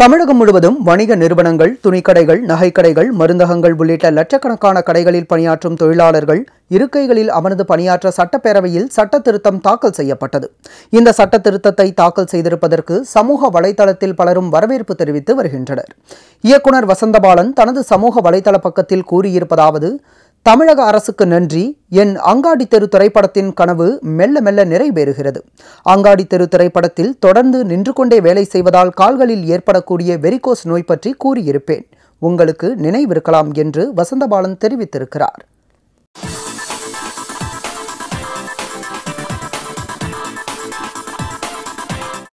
தமிழகம் முழுவதும் வணிக நிறுவனங்கள் துணிக்கடைகள் நகைக்கடைகள் மருந்தகங்கள் உள்ளிட்ட லட்சக்கணக்கான கடைகளில் பணியாற்றும் தொழிலாளர்கள் இருக்கைகளில் அமர்ந்து பணியாற்ற சட்டப்பேரவையில் சட்ட திருத்தம் தாக்கல் செய்யப்பட்டது இந்த சட்ட திருத்தத்தை தாக்கல் செய்திருப்பதற்கு சமூக வலைதளத்தில் பலரும் வரவேற்பு தெரிவித்து வருகின்றனர் இயக்குனர் வசந்தபாலன் தனது சமூக வலைதள பக்கத்தில் கூறியிருப்பதாவது தமிழக அரசுக்கு நன்றி என் அங்காடி தெரு திரைப்படத்தின் கனவு மெல்ல மெல்ல நிறைவேறுகிறது அங்காடி தெரு திரைப்படத்தில் தொடர்ந்து நின்று கொண்டே வேலை செய்வதால் கால்களில் ஏற்படக்கூடிய வெரிகோஸ் நோய் பற்றி கூறியிருப்பேன் உங்களுக்கு நினைவிருக்கலாம் என்று வசந்தபாலன் தெரிவித்திருக்கிறார்